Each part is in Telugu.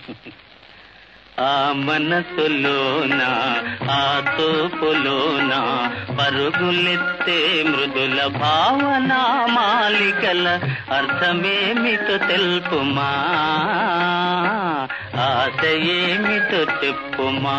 ఆ మనసులోన ఆ తోపులోన పరుగులెత్తే మృదుల భావన మాలికల అర్థమేమిటో తెలుపుమా ఆశ ఏమిటో చెప్పుమా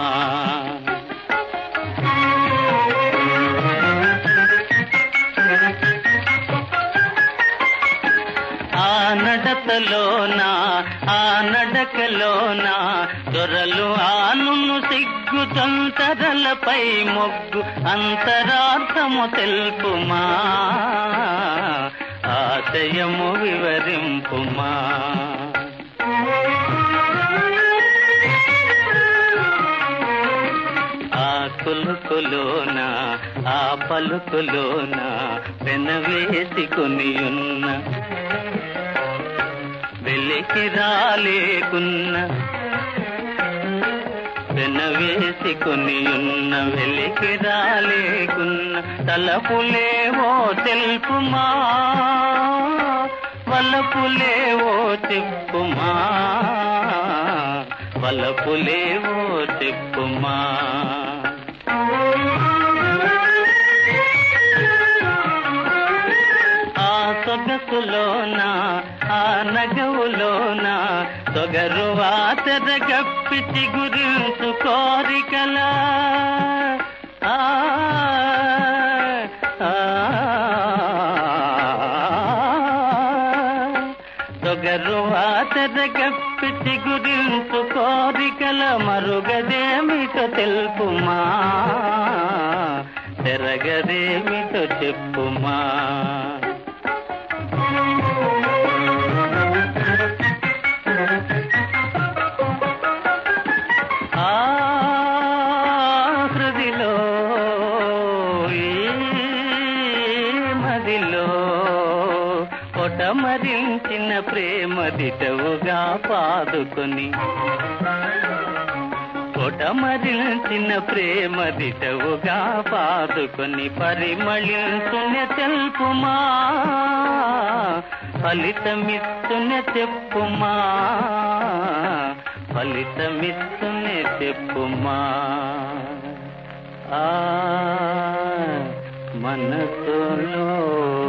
ఆ నడతలోన ఆ నడకలోన దొరలు ఆనును సిగ్గు తొంతరలపై మొగ్గు అంతరార్థము తెలుపుమా ఆశయము వివరింపుమా ఆ కులుకులోన ఆ పలుకులోన పెనవేసుకుని ఉన్న వెలికి రాలేకున్న వెనవేసుకుని ఉన్న వెలికి రాలేకున్న తలపులేవో తెలుపుమా వలపులేవో చెప్పుమా వలపులేవో చెప్పుమా ఆ సొగసులోన ఆ నగవులోన సొగరు వాతర గప్పిచి గురించు కోరికల ఆ, ఆ, సొగరు వాతర గప్పిచి గురించు కోరికల మరుగదేమిటో తెలుపుమా తెరగదేమిటో చెప్పుమా ఆ హృదిలో ఈ మదిలో పొటమరించిన ప్రేమ దిటవుగా పాదుకొని పొటమరించిన ప్రేమ దిటవుగా పాదుకొని పరిమళించున తెలుపుమా ఫలితమిస్తున్న చెప్పుమా ఫలితమిస్తున్న చెప్పుమా ఆ మనసులో